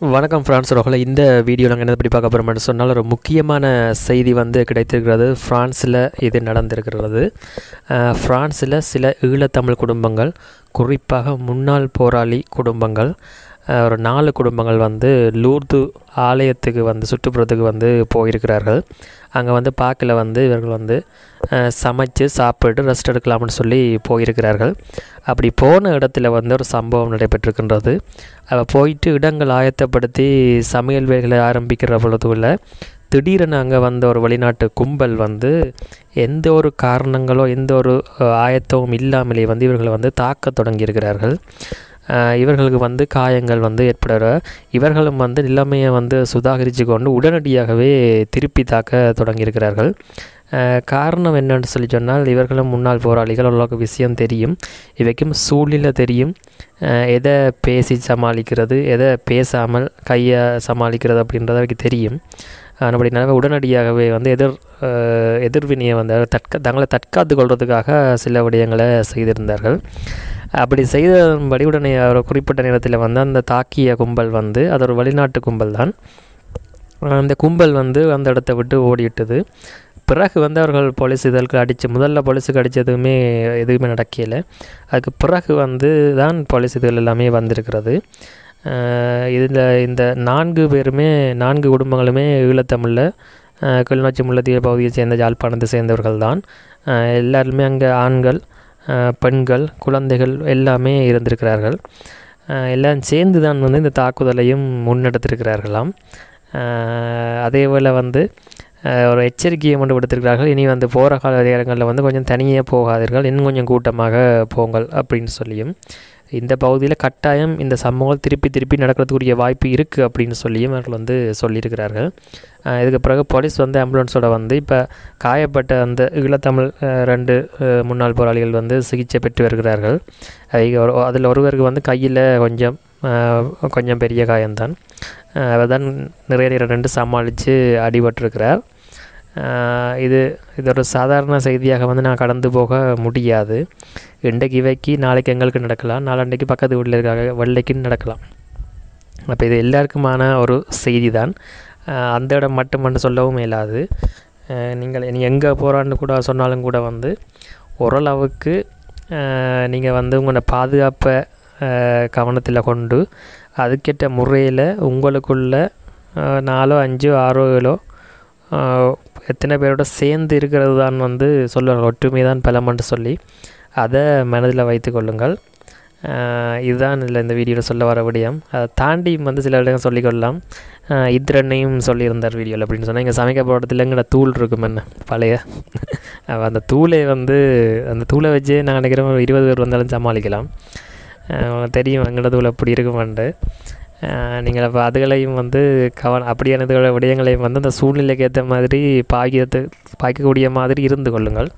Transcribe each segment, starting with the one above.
வணக்கம் ஃப்ரான்ஸ் ரோஹில் இந்த வீடியோ நாங்கள் என்ன பற்றி பார்க்க போகிறோம்னு சொன்னால் ஒரு முக்கியமான செய்தி வந்து கிடைத்திருக்கிறது ஃப்ரான்ஸில் இது நடந்திருக்கிறது அஹ், ஃப்ரான்ஸில் சில ஈழத்தமிழ் குடும்பங்கள் குறிப்பாக முன்னாள் போராளி குடும்பங்கள் அஹ், ஒரு நாலு குடும்பங்கள் வந்து லூர்து ஆலயத்துக்கு வந்து சுற்றுப்புறத்துக்கு வந்து போயிருக்கிறார்கள் அங்கே வந்து பார்க்கில் வந்து இவர்கள் வந்து அஹ், சமைச்சு சாப்பிட்டு ரெஸ்ட் எடுக்கலாம்னு சொல்லி போயிருக்கிறார்கள் அப்படி போன இடத்துல வந்து ஒரு சம்பவம் நடைபெற்றிருக்கின்றது அவ போயிட்டு இடங்கள் ஆயத்தப்படுத்தி சமையல் வேலைகளை ஆரம்பிக்கிற பொழுதுல திடீரென அங்கே வந்த ஒரு வெளிநாட்டு கும்பல் வந்து எந்த ஒரு காரணங்களோ எந்த ஒரு அஹ், ஆயத்தமும் இல்லாமலே வந்து இவர்களை வந்து தாக்க தொடங்கியிருக்கிறார்கள் அஹ், இவர்களுக்கு வந்து காயங்கள் வந்து ஏற்படுற இவர்களும் வந்து நிலைமையை வந்து சுதாகரித்து கொண்டு உடனடியாகவே திருப்பி தாக்க தொடங்கியிருக்கிறார்கள் அஹ், காரணம் என்னன்னு சொல்லி சொன்னால் இவர்களும் முன்னாள் போராளிகள் ஓரளவுக்கு விஷயம் தெரியும் இவைக்கும் சூழ்நிலை தெரியும் அஹ், எதை பேசி சமாளிக்கிறது எதை பேசாமல் கையை சமாளிக்கிறது அப்படின்றது அவருக்கு தெரியும் அப்படி நிலவை உடனடியாகவே வந்து எதிர் அஹ், எதிர்வினையை வந்து அதாவது தற்க தங்களை தற்காத்து கொள்வதற்காக சில விடயங்களை செய்திருந்தார்கள் அப்படி செய்தபடி உடனே ஒரு குறிப்பிட்ட நேரத்தில் வந்து அந்த தாக்கிய கும்பல் வந்து அது ஒரு வெளிநாட்டு கும்பல் தான் அந்த கும்பல் வந்து அந்த இடத்த விட்டு ஓடிவிட்டது பிறகு வந்து அவர்கள் போலீஸ் இதற்கு அடித்து முதல்ல போலீஸுக்கு அடித்ததுமே எதுவுமே நடக்கல அதுக்கு பிறகு வந்து தான் போலீஸ் இதுகள் எல்லாமே வந்திருக்கிறது இதில் இந்த நான்கு பேருமே நான்கு குடும்பங்களுமே ஈழத்தமிழில் அஹ், கிளிநொச்சி முல்லைத்தீவு பகுதியை சேர்ந்த யாழ்ப்பாணத்தை சேர்ந்தவர்கள் தான் அஹ், எல்லாருமே அங்கே ஆண்கள் அஹ், பெண்கள் குழந்தைகள் எல்லாமே இருந்திருக்கிறார்கள் அஹ், எல்லாம் சேர்ந்து தான் வந்து இந்த தாக்குதலையும் முன்னெடுத்திருக்கிறார்களாம் அஹ், அதே போல் வந்து அஹ், ஒரு எச்சரிக்கையை கொண்டு விடுத்திருக்கிறார்கள் இனி வந்து போகிற கால நேரங்களில் வந்து கொஞ்சம் தனியே போகாதீர்கள் இன்னும் கொஞ்சம் கூட்டமாக போங்கள் அப்படின்னு சொல்லியும் இந்த பகுதியில் கட்டாயம் இந்த சம்பவங்கள் திருப்பி திருப்பி நடக்கிறதுக்குரிய வாய்ப்பு இருக்குது அப்படின்னு சொல்லியும் அவர்கள் வந்து சொல்லியிருக்கிறார்கள் அஹ், இதுக்கு பிறகு போலீஸ் வந்து ஆம்புலன்ஸோட வந்து இப்போ காயப்பட்ட அந்த ஈழத்தமிழ் அஹ், ரெண்டு அஹ், முன்னாள் போராளிகள் வந்து சிகிச்சை பெற்று வருகிறார்கள் அதில் ஒருவருக்கு வந்து கையில் கொஞ்சம் அஹ், கொஞ்சம் பெரிய காயம்தான் அஹ், அவர் தான் நிறைய நேரம் ரெண்டு சமாளித்து அடிபட்டிருக்கிறார் அஹ், இது இது ஒரு சாதாரண செய்தியாக வந்து நான் கடந்து போக முடியாது இன்றைக்கு இவைக்கு நாளைக்கு எங்களுக்கு நடக்கலாம் நாளன்றைக்கு பக்கத்து வீட்டில் இருக்காங்க வெள்ளைக்கு நடக்கலாம் அப்போ இது எல்லாருக்குமான ஒரு செய்தி தான் அஹ், அந்த இடம் மட்டும் சொல்லவும் இயலாது அஹ், நீங்கள் நீ எங்கே போகிறான்னு கூட சொன்னாலும் கூட வந்து ஓரளவுக்கு நீங்கள் வந்து உங்களோட பாதுகாப்பை அஹ், கவனத்தில் கொண்டு அதுக்கேற்ற முறையில் உங்களுக்குள்ள அஹ், நாலோ அஞ்சோ ஆறோ ஏழோ அஹ், எத்தனை பேரோட சேர்ந்து இருக்கிறது தான் வந்து சொல்லுவாங்க ஒற்றுமை தான் பலமன்று சொல்லி அதை மனதில் வைத்து கொள்ளுங்கள் அஹ், இதுதான் இதில் இந்த வீடியோவில் சொல்ல வர விடயம் அதை தாண்டி வந்து சில இடங்கள் சொல்லிக்கொள்ளலாம் அஹ், இந்திரனையும் சொல்லியிருந்தார் வீடியோவில் அப்படின்னு சொன்னால் இங்கே சமைக்க போகிறதுல எங்கட தூள் இருக்கும் என்ன பழைய அப்ப அந்த தூளை வந்து அந்த தூளை வச்சே நான் நினைக்கிறேன் ஒரு இருபது பேர் வந்தாலும் சமாளிக்கலாம் அஹ், தெரியும் எங்கட தூள் அப்படி இருக்குமான்ட்டு அஹ், நீங்கள் அப்போ அதுகளையும் வந்து கவன அப்படியான இதுகள விடயங்களையும் வந்து அந்த சூழ்நிலைக்கு ஏற்ற மாதிரி பாய்க்கிறது பாய்க்கக்கூடிய மாதிரி இருந்து கொள்ளுங்கள்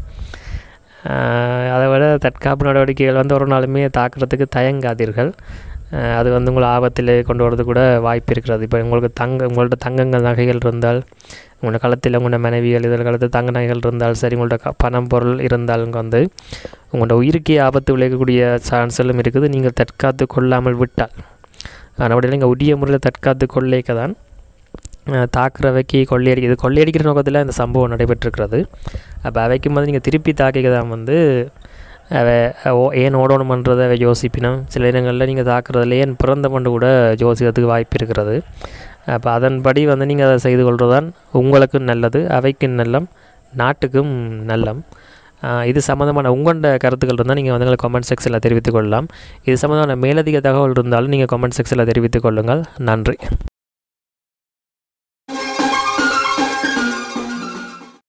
அஹ், அதை விட தற்காப்பு நடவடிக்கைகள் வந்து ஒரு நாளுமே தாக்குறதுக்கு தயங்காதீர்கள் அஹ், அது வந்து உங்களை ஆபத்தில் கொண்டு வரது கூட வாய்ப்பு இருக்கிறது இப்போ உங்களுக்கு தங்க உங்கள்ட்ட தங்கங்கள் நகைகள் இருந்தால் உங்களோட களத்தில் உங்களோட மனைவிகள் இதில் காலத்தில் தங்க நகைகள் இருந்தால் சரி உங்கள்ட்ட க- பணம் பொருள் இருந்தாலும் வந்து உங்களோட உயிருக்கே ஆபத்து விளையக்கூடிய சான்ஸ்களும் இருக்குது நீங்கள் தற்காத்து கொள்ளாமல் விட்டால் ஆனால் நீங்கள் உரிய முறையில் தற்காத்து கொள்ளைக்க தான் அஹ், தாக்குறவைக்கு கொள்ளையடி இது கொள்ளையடிக்கிற நோக்கத்தில் இந்த சம்பவம் நடைபெற்றிருக்கிறது அப்போ அவைக்கும் போது நீங்கள் திருப்பி தாக்கிக்க தான் வந்து அவ ஓ ஏன் ஓடணுமன்றதை அவ யோசிப்பினும் சில இடங்களில் நீங்கள் தாக்குறதுல ஏன் பிறந்த மண்டு கூட யோசிக்கிறதுக்கு வாய்ப்பு இருக்கிறது அப்போ அதன்படி வந்து நீங்கள் அதை செய்து கொள்வது தான் உங்களுக்கும் நல்லது அவைக்கும் நல்லம் நாட்டுக்கும் நல்லம் ஆஹ் இது சம்மந்தமான உங்களோட கருத்துக்கள் இருந்தால் நீங்கள் வந்து கமெண்ட் செக்ஷனில் தெரிவித்துக் கொள்ளலாம் இது சம்மந்தமான மேலதிக தகவல் இருந்தாலும் நீங்கள் கமெண்ட் செக்ஷனில் தெரிவித்துக் கொள்ளுங்கள் நன்றி